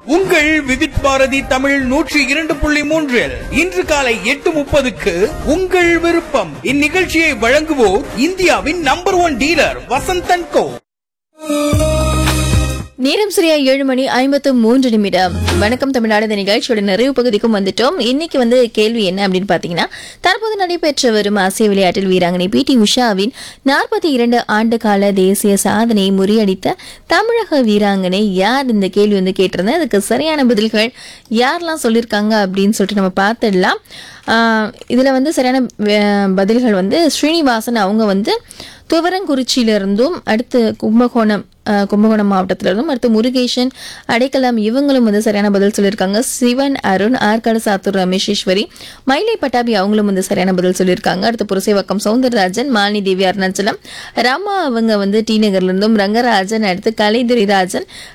உங்கள் விவித் பாரதி தமிழ் நூற்றி இரண்டு புள்ளி மூன்றில் இன்று காலை எட்டு முப்பதுக்கு உங்கள் விருப்பம் இந்நிகழ்ச்சியை வழங்குவோர் இந்தியாவின் number one dealer Vasanthan Co நேரம் சரியா ஏழு மணி ஐம்பத்து மூன்று நிமிடம் வணக்கம் தமிழ்நாடு இந்த நிகழ்ச்சியோட நிறைவு பகுதிக்கும் வந்துட்டோம் இன்னைக்கு வந்து கேள்வி என்ன அப்படின்னு பாத்தீங்கன்னா தற்போது நடைபெற்று வரும் ஆசிய விளையாட்டில் வீராங்கனை பி டி உஷாவின் நாற்பத்தி இரண்டு ஆண்டு கால தேசிய சாதனையை முறியடித்த தமிழக வீராங்கனை யார் இந்த கேள்வி வந்து கேட்டிருந்தேன் அதுக்கு சரியான பதில்கள் யாரெல்லாம் சொல்லியிருக்காங்க அப்படின்னு சொல்லிட்டு நம்ம பார்த்துடலாம் ஆஹ் இதுல வந்து சரியான அஹ், பதில்கள் வந்து ஸ்ரீனிவாசன் அவங்க வந்து துவரங்குறிச்சியிலிருந்தும் அடுத்து கும்பகோணம் அஹ், கும்பகோணம் மாவட்டத்திலிருந்தும் அடுத்து முருகேசன் அடைக்கலம் இவங்களும் வந்து சரியான பதில் சொல்லியிருக்காங்க சிவன் அருண் ஆற்காடு சாத்தூர் ரமேஷேஸ்வரி மயிலை பட்டாபி அவங்களும் வந்து சரியான பதில் சொல்லியிருக்காங்க அடுத்து புரசைவக்கம் சவுந்தரராஜன் மாலினி தேவி அருணாச்சலம் ராமா அவங்க வந்து டி நகர்ல இருந்தும் ரங்கராஜன் அடுத்து கலைதுரை ராஜன்